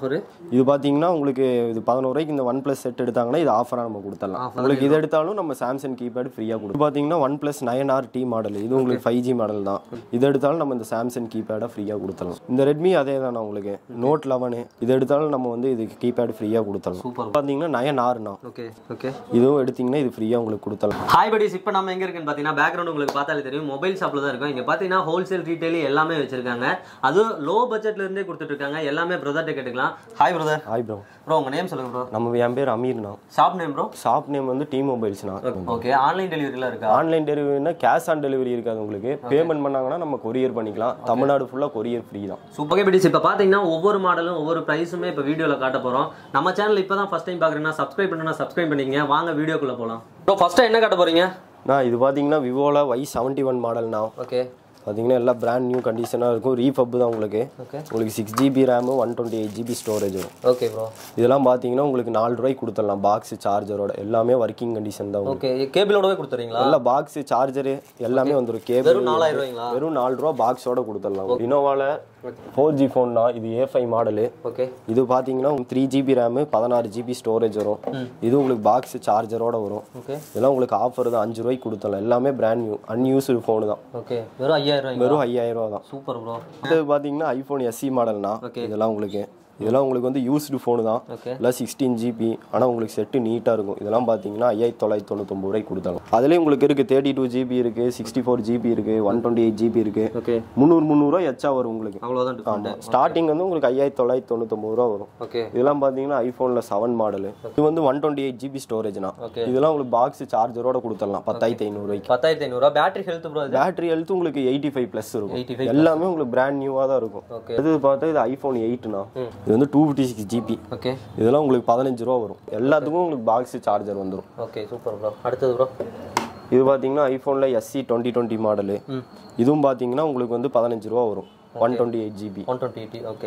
Offer இது பார்த்தீங்கன்னா உங்களுக்கு இது பதினோரு ரூபாய்க்கு இந்த ஒன் ப்ளஸ் செட் எடுத்தாங்கன்னா இது ஆஃபராக நம்ம கொடுத்துடலாம் உங்களுக்கு இது எடுத்தாலும் நம்ம சாம்சங் கீபேட் ஃப்ரீயாக கொடுக்கும் பார்த்தீங்கன்னா OnePlus nine R T model இது உங்களுக்கு ஃபைவ் ஜி மாடல் தான் இது எடுத்தாலும் நம்ம இந்த சாம்சங் கீபேடை ஃப்ரீயாக கொடுத்துடலாம் இந்த ரெட்மி அதே தானே உங்களுக்கு நோட் லெவனு இது எடுத்தாலும் நம்ம வந்து இது கீபேட் ஃப்ரீயாக கொடுத்துடலாம் Super. பார்த்தீங்கன்னா நயன் ஆறுனா ஓகே ஓகே இதுவும் எடுத்தீங்கன்னா இது ஃப்ரீயாக உங்களுக்கு கொடுத்துடலாம் ஹாய் படிஸ் இப்போ நம்ம எங்க இருக்குன்னு பார்த்தீங்கன்னா பேக்ரவுண்ட் உங்களுக்கு பார்த்தாலே தெரியும் மொபைல் ஷாப்ல தான் இருக்கும் இங்க பார்த்தீங்கன்னா ஹோல்சேல் ரீட்டைல் எல்லாமே வச்சிருக்காங்க அதுவும் லோ பட்ஜெட்ல இருந்தே கொடுத்துட்டு இருக்காங்க எல்லாமே பிரதர்ட்ட கேட்டுக்கலாம் hi brother hi bro bro உங்க நேம் சொல்லுங்க ப்ரோ நம்ம என் பேர் அமீர்ண்ணா shop name bro shop name வந்து டி மொபைல்ஸ்ண்ணா ஓகே ஆன்லைன் டெலிவரிலாம் இருக்கா ஆன்லைன் டெலிவரினா கேஷ் ஆன் டெலிவரி இருக்காது உங்களுக்கு பேமெண்ட் பண்ணாங்கன்னா நம்ம கொரியர் பண்ணிக்கலாம் தமிழ்நாடு ஃபுல்லாக கொரியர் ஃப்ரீ தான் சூப்பர் ஓகே படிஸ் இப்போ பார்த்தீங்கன்னா ஒவ்வொரு மாடலும் ஒவ்வொரு ப்ரைஸுமே இப்போ வீடியோவில் காட்ட போகிறோம் நம்ம சேனல் இப்போ தான் ஃபஸ்ட் டைம் பார்க்குறீங்கன்னா சப்ஸ்கிரைப் பண்ணுன்னா சப்ஸ்கிரைப் பண்ணிக்கங்க வாங்க வீடியோக்குள்ளே போகலாம் ப்ரோ ஃபஸ்ட்டாக என்ன காட்ட போகிறீங்க நான் இது பார்த்தீங்கன்னா விவோவில் ஒய் செவன்ட்டி ஒன் மாடல்னா ஓகே பார்த்தீங்கன்னா எல்லாம் பிராண்ட் நியூ கண்டிஷனாக இருக்கும் ரீஃபப் தான் உங்களுக்கு ஓகே உங்களுக்கு six GB RAM one twenty eight GB storage வரும் ஓகே ப்ரோ இதெல்லாம் பார்த்தீங்கன்னா உங்களுக்கு நாலு ரூபாய்க்கு கொடுத்துடலாம் பாக்ஸ் சார்ஜரோட எல்லாமே ஒர்க்கிங் கண்டிஷன் தான் உங்களுக்கு ஓகே கேபிளோடவே கொடுத்துறீங்களா எல்லா பாக்ஸ் சார்ஜரு எல்லாமே வந்துடும் கேபிள் வெறும் நாலாயிரம் ரூபாய்ங்களா வெறும் நாலு ரூபா பாக்ஸோட கொடுத்துடலாம் இனோவாவில் ஃபோர் ஜி ஃபோன் தான் இது ஏ ஃபைவ் மாடலு ஓகே இது பார்த்தீங்கன்னா த்ரீ ஜிபி ரேமு பதினாறு ஜிபி ஸ்டோரேஜ் வரும் இது உங்களுக்கு பாக்ஸ் சார்ஜரோட வரும் ஓகே இதெல்லாம் உங்களுக்கு ஆஃபர் தான் அஞ்சு ரூபாய்க்கு கொடுத்தலாம் எல்லாமே பிராண்ட் நியூ அன்யூஸ்டு ஃபோனு தான் ஓகே வெறும் ஐயாயிரம் ரூபாய்ங்களா வெறும் ஐயாயிரம் ரூபா தான் சூப்பர் ப்ரோ இது பார்த்தீங்கன்னா ஐஃபோன் எஸ்சி மாடல்னா இதெல்லாம் உங்களுக்கு இதெல்லாம் உங்களுக்கு வந்து யூஸ்டு ஃபோனு தான் ஓகே இல்லை சிக்ஸ்டீன் ஜிபி ஆனால் உங்களுக்கு செட்டு நீட்டாக இருக்கும் இதெல்லாம் பார்த்தீங்கன்னா ஐயாயிரத்தி தொள்ளாயிரத்தி தொண்ணூத்தொம்பது ரூபாய்க்கு கொடுத்தாங்க அதுலேயும் உங்களுக்கு இருக்குது தேர்ட்டி டூ ஜிபி இருக்குது சிக்ஸ்டி ஃபோர் ஜிபி இருக்குது ஒன் டுவெண்ட்டி எயிட் ஜிபி இருக்குது ஓகே முந்நூறு முந்நூறுரூவா எச்சா வரும் உங்களுக்கு அவ்வளோதான் டிஃபரெண்ட் ஆமாம் ஸ்டார்டிங் வந்து உங்களுக்கு ஐயாயிரத்தி தொள்ளாயிரத்தி தொண்ணூத்தொம்பது ரூபா வரும் ஓகே இதெல்லாம் பார்த்தீங்கன்னா ஐஃபோனில் செவன் மாடலு இது வந்து ஒன் டுவெண்ட்டி எயிட் ஜிபி ஸ்டோரேஜ்னா Okay. இதெல்லாம் உங்களுக்கு பாக்ஸ் சார்ஜரோட கொடுத்துடலாம் பத்தாயிரத்தி ஐநூறுரூவாய்க்கு பத்தாயிரத்தி ஐநூறுரூவா பேட்டரி ஹெல்த் ப்ரோ இது பேட்டரி ஹெல்த் உங்களுக்கு எயிட்டி ஃபைவ் ப்ளஸ் இருக்கும் 85 எல்லாமே உங்களுக்கு பிராண்ட் நியூவாக தான் இருக்கும் Okay. இது பார்த்தா இது ஐஃபோன் எயிட்னா இது வந்து two fifty six GB okay இதெல்லாம் உங்களுக்கு பதினஞ்சு ரூபா வரும் எல்லாத்துக்கும் உங்களுக்கு பாக்ஸ் சார்ஜர் வந்துடும் ஓகே சூப்பர் ப்ரோ அடுத்தது ப்ரோ இது பார்த்தீங்கன்னா ஐஃபோனில் எஸ்சி டுவெண்ட்டி டுவெண்ட்டி மாடலு இதுவும் பார்த்தீங்கன்னா உங்களுக்கு வந்து பதினஞ்சு ரூபா வரும் one twenty eight GB one twenty eighty okay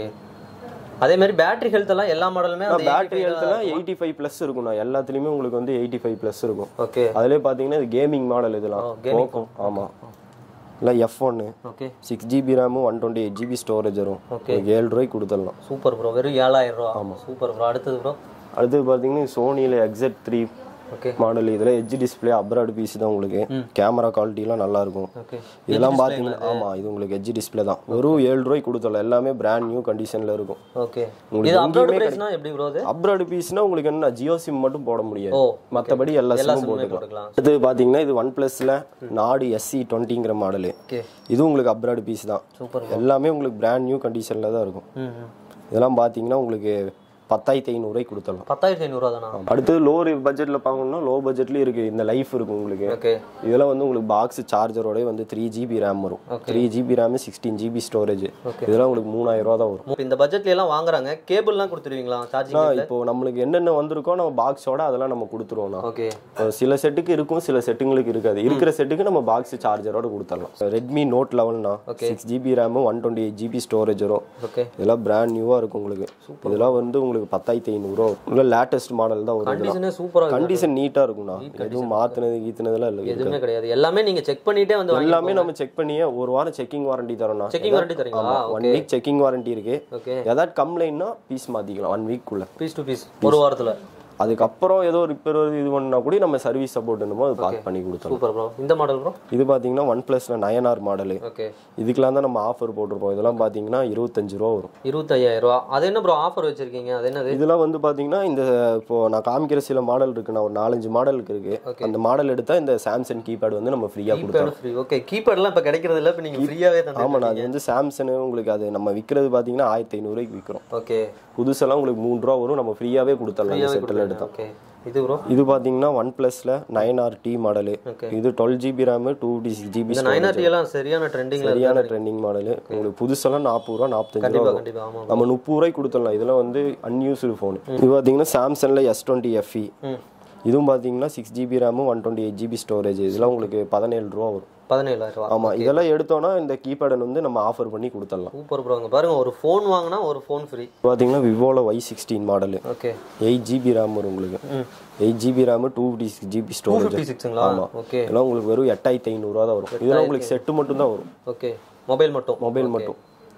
அதே மாதிரி பேட்டரி ஹெல்த் எல்லாம் எல்லா மாடலுமே அந்த பேட்டரி ஹெல்த்லாம் எயிட்டி ஃபைவ் ப்ளஸ் இருக்கும்ண்ணா எல்லாத்துலேயுமே உங்களுக்கு வந்து எயிட்டி ஃபைவ் ப்ளஸ் இருக்கும் ஓகே அதிலே பார்த்தீங்கன்னா இது கேமிங் மாடல் இதெல்லாம் gaming போக்கோ ஆமாம் இல்லை எஃப் ஒன்று okay six GB RAM one twenty eight GB storage வரும் உங்களுக்கு ஏழு ரூபாய்க்கு கொடுத்துடலாம் சூப்பர் ப்ரோ வெறும் ஏழாயிரம் ரூபா சூப்பர் ப்ரோ அடுத்தது ப்ரோ அடுத்து பார்த்தீங்கன்னா சோனியில் எக்ஸெட் த்ரீ ஓகே மாடல் இதில் எட்ஜ் டிஸ்பிளே அப்ராட் பீஸ் தான் உங்களுக்கு கேமரா குவாலிட்டிலாம் நல்லா இருக்கும் ஓகே இதெல்லாம் பார்த்தீங்கன்னா ஆமாம் இது உங்களுக்கு எட்ஜ் டிஸ்பிளே தான் வெறும் ஏழு ரூபாய்க்கு கொடுத்துடலாம் எல்லாமே பிராண்ட் நியூ கண்டிஷனில் இருக்கும் ஓகே உங்களுக்கு இது அப்லோட் எங்கேயுமே பிரைஸ்னா எப்படி ப்ரோ அது அப்ராட் பீஸ்னா உங்களுக்கு என்ன ஜியோ சிம் மட்டும் போட முடியாது ஓ மற்றபடி எல்லா எல்லா சிம்மும் சிம்மே போட்டுக்கலாம் போட்டுக்கலாம் அடுத்து பார்த்தீங்கன்னா இது ஒன் ப்ளஸில் நாடு எஸ்சி டுவெண்ட்டிங்கிற மாடலு ஓகே இது உங்களுக்கு அப்ராட் பீஸ் தான் சூப்பர் எல்லாமே உங்களுக்கு பிராண்ட் நியூ கண்டிஷனில் தான் இருக்கும் ம் ம். இதெல்லாம் பார்த்தீங்கன்னா உங்களுக்கு பத்தாயிரத்தி ஐநூறுரூவாய்க்கு கொடுத்துடலாம் பத்தாயிரத்தி ஐநூறுரூவா தானா அடுத்து லோ பட்ஜெட்டில் பார்க்கணும்னா லோ பட்ஜெட்லேயும் இருக்குது இந்த லைஃப் இருக்கும் உங்களுக்கு ஓகே இதெல்லாம் வந்து உங்களுக்கு பாக்ஸ் சார்ஜரோட வந்து த்ரீ ஜிபி ரேம் வரும் three GB RAM sixteen GB storage இதெல்லாம் உங்களுக்கு மூணாயிரம் ரூபா தான் வரும் இந்த பட்ஜெட்ல எல்லாம் வாங்குறாங்க கேபிள்லாம் கொடுத்துருவீங்களா சார்ஜிங் ஆனா, இப்போ நம்மளுக்கு என்னென்ன வந்திருக்கோ நம்ம பாக்ஸோட அதெல்லாம் நம்ம கொடுத்துருவோம்னா ஓகே இப்போ சில செட்டுக்கு இருக்கும் சில செட்டுங்களுக்கு இருக்காது இருக்கிற செட்டுக்கு நம்ம பாக்ஸ் சார்ஜரோட கொடுத்துடலாம் ரெட்மி நோட் லெவல்னா six GB RAM one twenty eight GB storage வரும் ஓகே இதெல்லாம் பிராண்ட் நியூவாக இருக்கும் உங்களுக்கு இதெல்லாம் வந்து உங்களுக்கு பத்தாயிரத்தி ஐநூறுரூவா இல்லை லேட்டஸ்ட் மாடல் தான் வரும் இதெல்லாம். கண்டிஷனே சூப்பரா இருக்கு கண்டிஷன் நீட்டாக இருக்கும்ண்ணா எதுவும் மாற்றினது கீத்துனதுலாம் இல்லை எதுவுமே கிடையாது எல்லாமே நீங்க செக் பண்ணிட்டே வந்து வாங்கி எல்லாமே நம்ம செக் பண்ணியே ஒரு வாரம் செக்கிங் வாரண்டி தரோம்ண்ணா செக்கிங் வாரண்டி தரீங்களா ஒன் வீக் செக்கிங் வாரண்டி இருக்கு ஓகே ஏதாவது கம்ப்ளைண்ட்னா பீஸ் மாத்திக்கலாம் ஒன் வீக்குள்ள பீஸ் டு பீஸ் ஒரு வாரத்துல அதுக்கப்புறம் ஏதோ ரிப்பேர் இது பண்ணா கூட நம்ம சர்வீஸ் சப்போர்ட் என்னமோ அது பார்த்து பண்ணி கொடுத்துருவோம் சூப்பர் ப்ரோ இந்த மாடல் ப்ரோ இது பார்த்தீங்கன்னா ஒன் ப்ளஸ்ல நயனார் மாடலு ஓகே இதுக்கெல்லாம் தான் நம்ம ஆஃபர் போட்டிருப்போம் இதெல்லாம் பார்த்தீங்கன்னா இருபத்தஞ்சு ரூபா வரும் இருபத்தையாயிரம் ரூபா அது என்ன ப்ரோ ஆஃபர் வச்சிருக்கீங்க அது என்னது இதெல்லாம் வந்து பார்த்தீங்கன்னா இந்த இப்போ நான் காமிக்கிற சில மாடல் இருக்குண்ணா ஒரு நாலஞ்சு மாடலுக்கு இருக்கு அந்த மாடல் எடுத்தா இந்த சாம்சங் கீபேட் வந்து நம்ம ஃப்ரீயாக கொடுத்தோம் கீபேட் ஃப்ரீ ஓகே கீபேட்லாம் இப்போ கிடைக்கிறது இல்ல இப்போ நீங்க ஃப்ரீயாவே தந்து ஆமாண்ணா அது வந்து சாம்சங் உங்களுக்கு அது நம்ம விற்கிறது பார்த்தீங்கன்னா ஆயிரத்தி ஐநூறுரூவாய்க்கு விற்கிறோம் ஓகே புதுசெல்லாம் உங்களுக்கு மூணு ரூபா வரும் நம்ம ஃப்ரீயாகவே கொடுத்துடலாம் இந்த செட்டில் எடுத்தோம் ஓகே இது ப்ரோ இது பார்த்தீங்கன்னா ஒன் ப்ளஸில் nine R T model Okay. இது twelve GB RAM two T six GB இந்த நைன் ஆர்டி எல்லாம் சரியான ட்ரெண்டிங்ல சரியான ட்ரெண்டிங் மாடலு உங்களுக்கு புதுசெல்லாம் நாற்பது ரூபா நாற்பத்தஞ்சு ரூபா கண்டிப்பா வரும். கண்டிப்பா ஆமா நம்ம முப்பது ரூபாய்க்கு கொடுத்துடலாம் இதெல்லாம் வந்து அன்யூஸ்டு ஃபோன் இது பார்த்தீங்கன்னா சாம்சங்கில் எஸ் டுவெண்ட்டி எஃப்இ ம் இதுவும் பார்த்தீங்கன்னா six GB RAM one twenty eight GB storage இதெல்லாம் உங்களுக்கு பதினேழு ரூபா வரும் பதினேழாயிரம் ரூபா ஆமாம் இதெல்லாம் எடுத்தோன்னா இந்த கீபேடன் வந்து நம்ம ஆஃபர் பண்ணி கொடுத்துடலாம் சூப்பர் ப்ரோ இங்க பாருங்க ஒரு ஃபோன் வாங்கினா ஒரு ஃபோன் ஃப்ரீ பார்த்தீங்கன்னா விவோவில் Y sixteen model okay eight GB RAM வரும் உங்களுக்கு eight GB RAM two fifty six GB two storage fifty சிக்ஸுங்களா ஓகே இதெல்லாம் உங்களுக்கு வெறும் எட்டாயிரத்தி ஐநூறுரூவா தான் வரும் இதெல்லாம் உங்களுக்கு செட்டு மட்டும் தான் வரும் ஓகே மொபைல் மட்டும் மொபைல் மட்டும்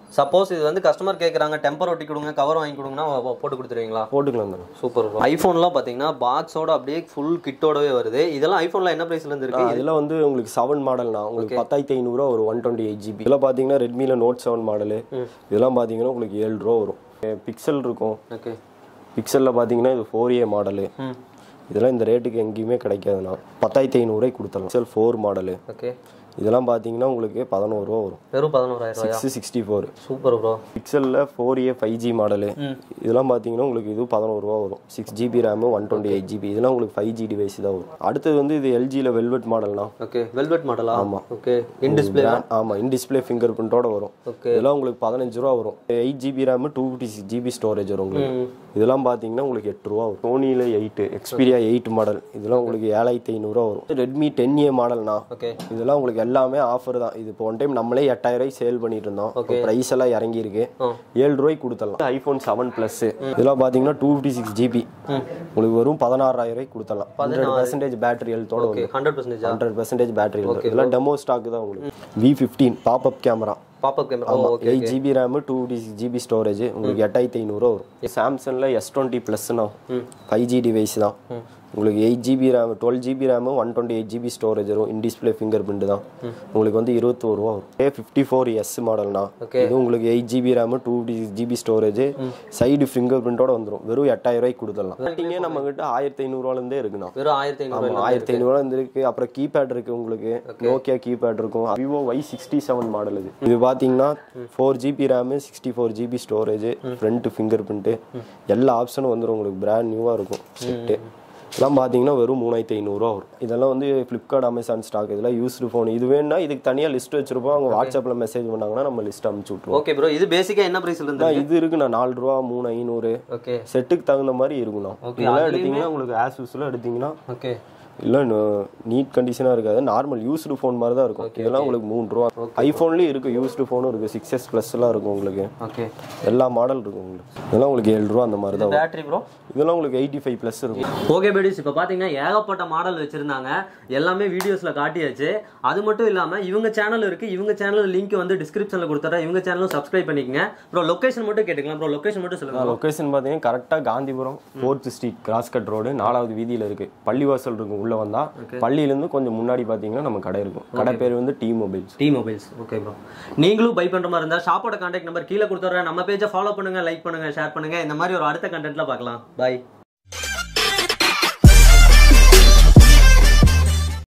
சப்போஸ் இது வந்து கஸ்டமர் கேட்குறாங்க டெம்பர் ஒட்டி கொடுங்க கவர் வாங்கி கொடுங்கன்னா வ- போட்டு கொடுத்துருவீங்களா போட்டுக்கலாம் தானே சூப்பர் ஐஃபோன்லாம் பார்த்தீங்கன்னா பாக்ஸோட அப்படியே ஃபுல் கிட்டோடவே வருது இதெல்லாம் ஐஃபோன்ல என்ன பிரைஸ்ல இருந்து இருக்கு இதெல்லாம் வந்து உங்களுக்கு செவன் மாடல்னா உங்களுக்கு பத்தாயிரத்தி ஐநூறுரூவா ஒரு ஒன் டுவெண்ட்டி எயிட் ஜிபி இதெல்லாம் பார்த்தீங்கன்னா ரெட்மியில் நோட் செவன் மாடலு இதெல்லாம் பார்த்தீங்கன்னா உங்களுக்கு ஏழு ரூபா வரும் பிக்சல் இருக்கும் ஓகே பிக்சலில் பார்த்தீங்கன்னா இது ஃபோர் ஏ மாடலு ம் இதெல்லாம் இந்த ரேட்டுக்கு எங்கேயுமே கிடைக்காதுண்ணா பத்தாயிரத்தி ஐநூறுரூவாய்க்கு கொடுத்துடலாம் பிக்சல் ஃபோர் மாடலு ஓகே இதெல்லாம் பார்த்தீங்கன்னா உங்களுக்கு பதினோரு ரூபா வரும் வெறும் பதினோராயிரம் ரூபாயா six sixty four super bro பிக்சலில் four A five G model இதெல்லாம் பார்த்தீங்கன்னா உங்களுக்கு இது பதினோரு ரூபா வரும் six GB RAM one twenty eight GB இதெல்லாம் உங்களுக்கு ஃபைவ் ஜி டிவைஸ் தான் வரும் அடுத்தது வந்து இது எல்ஜியில் வெல்வெட் மாடல்னா ஓகே வெல்வெட் மாடலா ஆமா. ஓகே இன் டிஸ்பிளே ஆமாம் இன் டிஸ்பிளே ஃபிங்கர் பிரிண்டோட வரும் Okay. இதெல்லாம் உங்களுக்கு பதினஞ்சு ரூபா வரும் eight GB RAM two fifty six GB storage வரும் உங்களுக்கு இதெல்லாம் பார்த்தீங்கன்னா உங்களுக்கு எட்டு ரூபா வரும் சோனியில் எயிட்டு எக்ஸ்பீரியா எயிட் மாடல் இதெல்லாம் உங்களுக்கு ஏழாயிரத்தி ஐநூறுரூவா வரும் ரெட்மி டென் ஏ மாடல்னா ஓகே இதெல்லாம் உங்களுக்கு எல்லாமே ஆஃபர் தான் இது இப்போ ஒன் டைம் நம்மளே எட்டாயிரம் ரூபாய்க்கு சேல் பண்ணிட்டு இருந்தோம் இப்போ ப்ரைஸ் எல்லாம் இறங்கி இருக்கு ஏழு ரூபாய்க்கு கொடுத்துடலாம் ஐஃபோன் செவன் ப்ளஸ் இதெல்லாம் பார்த்தீங்கன்னா டூ ஃபிஃப்டி சிக்ஸ் ஜிபி உங்களுக்கு வரும் பதினாறாயிரம் ரூபாய்க்கு கொடுத்துடலாம் ஹண்ட்ரட் பர்சன்டேஜ் பேட்டரி ஹெல்த்தோட ஓகே ஹண்ட்ரட் பர்சன்டேஜா ஹண்ட்ரட் பர்சன்டேஜ் பேட்டரி இதெல்லாம் டெமோ ஸ்டாக் தான் உங்களுக்கு V fifteen popup camera popup camera okay eight GB RAM two T GB storage உங்களுக்கு எட்டாயிரத்தி ஐநூறுரூவா வரும் சாம்சங்கில் எஸ் டுவெண்ட்டி ப்ளஸ்னா ஃபைவ் ஜி டிவைஸ் தான் உங்களுக்கு eight GB RAM twelve GB RAM one twenty eight GB storage வரும் இன் டிஸ்பிளே ஃபிங்கர் பிரிண்ட் தான் உங்களுக்கு வந்து இருபத்தோரு ரூபா வரும் ஏ ஃபிஃப்டி ஃபோர் எஸ் மாடல்னா Okay. இது உங்களுக்கு eight GB RAM two T GB storage side ஃபிங்கர் பிரிண்டோட வந்துடும் வெறும் எட்டாயிரம் ரூபாய்க்கு கொடுத்துடலாம் ஸ்டார்டிங்கே நம்ம கிட்ட ஆயிரத்தி ஐநூறுவாலேருந்தே இருக்குண்ணா வெறும் ஆயிரத்தி ஐநூறு ஆமா ஆயிரத்தி ஐநூறுவா இருக்கு அப்புறம் கீபேட் இருக்கு உங்களுக்கு நோக்கியா கீபேட் இருக்கும் Vivo Y sixty seven model இது இது பாத்தீங்கன்னா four GB RAM sixty four GB storage front fingerprint எல்லா ஆப்ஷனும் வந்துடும் உங்களுக்கு பிராண்ட் நியூவா இருக்கும் செட்டு இதெல்லாம் பார்த்தீங்கன்னா வெறும் மூணாயிரத்தி ஐநூறுரூவா வரும் இதெல்லாம் வந்து ஃப்ளிப்கார்ட் அமேசான் ஸ்டாக் இதெல்லாம் யூஸ்டு ஃபோன் இது வேணும்னா இதுக்கு தனியாக லிஸ்ட் வச்சிருப்போம் அவங்க வாட்ஸ்அப்பில் மெசேஜ் பண்ணாங்கன்னா நம்ம லிஸ்ட் அனுப்பிச்சு விட்ருவோம் ஓகே ப்ரோ இது பேசிக்கா என்ன பிரைஸ்ல இருந்து ஆனா, இது இருக்குண்ணா நாலு ரூபா மூணு ஐநூறு ஓகே செட்டுக்கு தகுந்த மாதிரி இருக்குண்ணா இதெல்லாம் எடுத்தீங்கன்னா உங்களுக்கு ஆஸ் யூஸ்லாம் எடுத்தீங்கன்னா ஓகே இல்லை நீட் கண்டிஷனாக இருக்காது நார்மல் யூஸ்டு ஃபோன் மாதிரி தான் இருக்கும் இதெல்லாம் உங்களுக்கு மூணு ரூபா ஐஃபோன்லேயும் இருக்குது யூஸ்டு ஃபோனும் இருக்குது சிக்ஸ் எஸ் ப்ளஸ்லாம் இருக்கும் உங்களுக்கு ஓகே எல்லா மாடல் இருக்கும் உங்களுக்கு இதெல்லாம் உங்களுக்கு ஏழு ரூபா அந்த மாதிரி தான் வரும். பேட்டரி ப்ரோ இதெல்லாம் உங்களுக்கு எயிட்டி ஃபைவ் ப்ளஸ் இருக்கும் ஓகே பேடிஸ் இப்போ பார்த்தீங்கன்னா ஏகப்பட்ட மாடல் வச்சிருந்தாங்க எல்லாமே வீடியோஸில் காட்டியாச்சு அது மட்டும் இல்லாமல் இவங்க சேனல் இருக்கு இவங்க சேனல் லிங்க் வந்து டிஸ்கிரிப்ஷனில் கொடுத்துறேன் இவங்க சேனலும் சப்ஸ்கிரைப் பண்ணிக்கங்க ப்ரோ லொகேஷன் மட்டும் கேட்டுக்கலாம் ப்ரோ லொகேஷன் மட்டும் சொல்லுங்க லொக்கேஷன் பார்த்தீங்கன்னா கரெக்டாக Gandhipuram fourth street cross cut road நாலாவது வீதியில் இருக்குது பள்ளிவாசல் இருக்கும் உள்ளே வந்தால் பள்ளியிலேருந்து கொஞ்சம் முன்னாடி பார்த்தீங்கன்னா நம்ம கடை இருக்கும் கடை பேர் வந்து D mobiles D mobiles okay bro நீங்களும் பை பண்ற மாதிரி இருந்தா ஷாப்போட கான்டாக்ட் நம்பர் கீழே கொடுத்துறேன் நம்ம பேஜை ஃபாலோ பண்ணுங்க லைக் பண்ணுங்க ஷேர் பண்ணுங்க இந்த மாதிரி ஒரு அடுத்த கண்டென்ட்ல பார்க்கலாம் பை